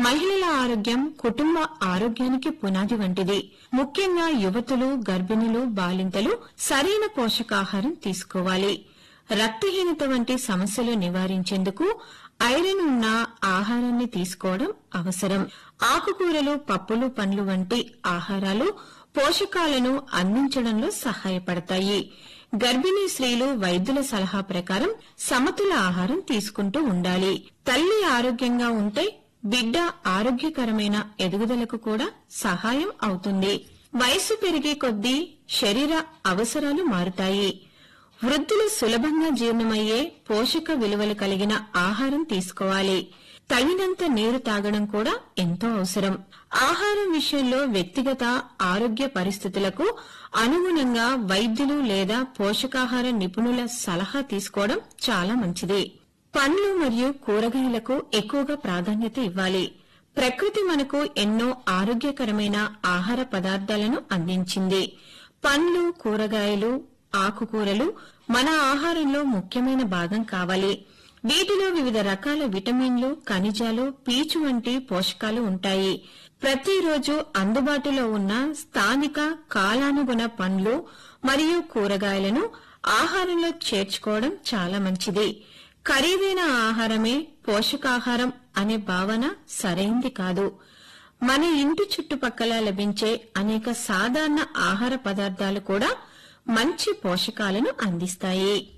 మహిళల ఆరోగ్యం కుటుంబ ఆరోగ్యానికి పునాది వంటిది ముఖ్యంగా యువతులు గర్భిణులు బాలింతలు సరైన పోషకాహారం తీసుకోవాలి రక్తహీనత వంటి సమస్యలు నివారించేందుకు ఐరన్ ఉన్న ఆహారాన్ని తీసుకోవడం అవసరం ఆకుకూరలు పప్పులు పండ్లు వంటి ఆహారాలు పోషకాలను అందించడంలో సహాయపడతాయి గర్భిణీ స్త్రీలు వైద్యుల సలహా ప్రకారం సమతుల ఆహారం తీసుకుంటూ ఉండాలి తల్లి ఆరోగ్యంగా ఉంటే బిడ్డ ఆరోగ్యకరమైన ఎదుగుదలకు కూడా సహాయం అవుతుంది వయసు పెరిగే కొద్దీ శరీర అవసరాలు మారుతాయి వృద్ధులు సులభంగా జీర్ణమయ్యే పోషక విలువలు కలిగిన ఆహారం తీసుకోవాలి తగినంత నీరు తాగడం కూడా ఎంతో అవసరం ఆహారం విషయంలో వ్యక్తిగత ఆరోగ్య పరిస్థితులకు అనుగుణంగా వైద్యులు లేదా పోషకాహార నిపుణుల సలహా తీసుకోవడం చాలా మంచిది పండ్లు మరియు కూరగాయలకు ఎక్కువగా ప్రాధాన్యత ఇవ్వాలి ప్రకృతి మనకు ఎన్నో ఆరోగ్యకరమైన ఆహార పదార్థాలను అందించింది పండ్లు కూరగాయలు ఆకుకూరలు మన ఆహారంలో ముఖ్యమైన భాగం కావాలి వీటిలో వివిధ రకాల విటమిన్లు ఖనిజాలు పీచు వంటి పోషకాలు ఉంటాయి ప్రతిరోజు అందుబాటులో ఉన్న స్థానిక కాలానుగుణ పండ్లు మరియు కూరగాయలను ఆహారంలో చేర్చుకోవడం చాలా మంచిది ఖరీదైన ఆహారమే పోషకాహారం అనే భావన సరైంది కాదు మన ఇంటి చుట్టుపక్కల లభించే అనేక సాధారణ ఆహార పదార్థాలు కూడా మంచి పోషకాలను అందిస్తాయి